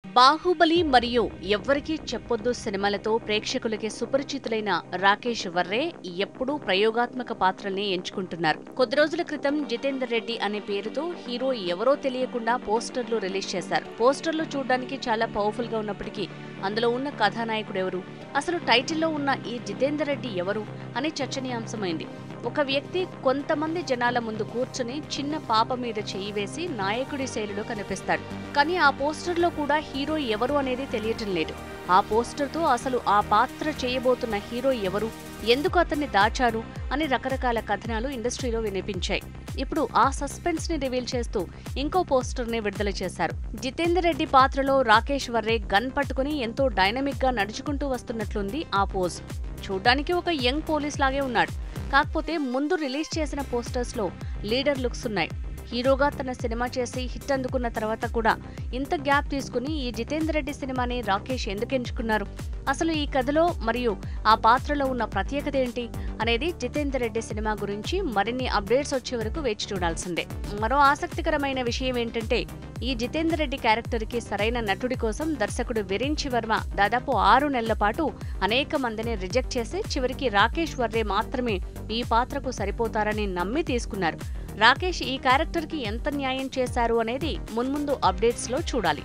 బాహుబలి మరియు ఎవ్వరికీ చెప్పొద్దు సినిమాలతో ప్రేక్షకులకి సుపరిచితులైన రాకేష్ వర్రే ఎప్పుడూ ప్రయోగాత్మక పాత్రల్ని ఎంచుకుంటున్నారు కొద్ది రోజుల క్రితం జితేందర్ రెడ్డి అనే పేరుతో హీరో ఎవరో తెలియకుండా పోస్టర్లు రిలీజ్ చేశారు పోస్టర్లు చూడడానికి చాలా పవర్ఫుల్ గా ఉన్నప్పటికీ అందులో ఉన్న కథానాయకుడు ఎవరు అసలు టైటిల్లో ఉన్న ఈ జితేందర్ రెడ్డి ఎవరు అనే చర్చనీయాంశమైంది ఒక వ్యక్తి కొంతమంది జనాల ముందు కూర్చుని చిన్న పాప మీద చేయి వేసి నాయకుడి శైలిలో కనిపిస్తాడు కానీ ఆ పోస్టర్లో కూడా హీరో ఎవరు అనేది తెలియటం లేదు ఆ పోస్టర్తో అసలు ఆ పాత్ర చేయబోతున్న హీరో ఎవరు ఎందుకు అతన్ని దాచారు అని రకరకాల కథనాలు ఇండస్ట్రీలో వినిపించాయి ఇప్పుడు ఆ సస్పెన్స్ ని రివీల్ చేస్తూ ఇంకో పోస్టర్ ని విడుదల చేశారు జితేందర్ రెడ్డి పాత్రలో రాకేష్ వర్రే గన్ పట్టుకుని ఎంతో డైనమిక్ గా నడుచుకుంటూ వస్తున్నట్లుంది ఆ పోజ్ చూడ్డానికి ఒక యంగ్ పోలీస్ లాగే ఉన్నాడు కాకపోతే ముందు రిలీజ్ చేసిన పోస్టర్స్ లో లీడర్ లుక్స్ ఉన్నాయి హీరోగా తన సినిమా చేసి హిట్ అందుకున్న తర్వాత కూడా ఇంత గ్యాప్ తీసుకుని ఈ జితేందర్ రెడ్డి సినిమాని రాకేష్ ఎందుకు ఎంచుకున్నారు అసలు ఈ కథలో మరియు ఆ పాత్రలో ఉన్న ప్రత్యేకత ఏంటి అనేది జితేందర్ రెడ్డి సినిమా గురించి మరిన్ని అప్డేట్స్ వచ్చే వరకు వేచి చూడాల్సిందే మరో ఆసక్తికరమైన విషయం ఏంటంటే ఈ జితేందర్ రెడ్డి క్యారెక్టర్ కి సరైన నటుడి కోసం దర్శకుడు విరించి వర్మ దాదాపు ఆరు నెలల పాటు అనేక మందిని రిజెక్ట్ చేసి చివరికి రాకేష్ వర్రే మాత్రమే ఈ పాత్రకు సరిపోతారని నమ్మి తీసుకున్నారు రాకేష్ ఈ క్యారెక్టర్ కి ఎంత న్యాయం చేశారు అనేది మున్ముందు అప్డేట్స్ లో చూడాలి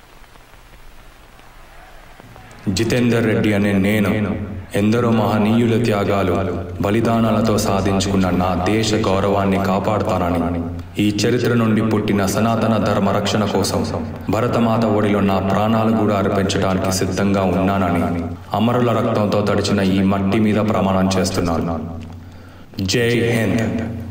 జితేందర్ రెడ్డి అనే నేను ఎందరో మహనీయుల త్యాగాలు బలిదానాలతో సాధించుకున్న నా దేశ గౌరవాన్ని కాపాడుతానని ఈ చరిత్ర నుండి పుట్టిన సనాతన ధర్మ రక్షణ కోసం భరతమాత ఒడిలో నా ప్రాణాలు కూడా అర్పించడానికి సిద్ధంగా ఉన్నానని అమరుల రక్తంతో తడిచిన ఈ మట్టి మీద ప్రమాణం చేస్తున్నాను జై హింద్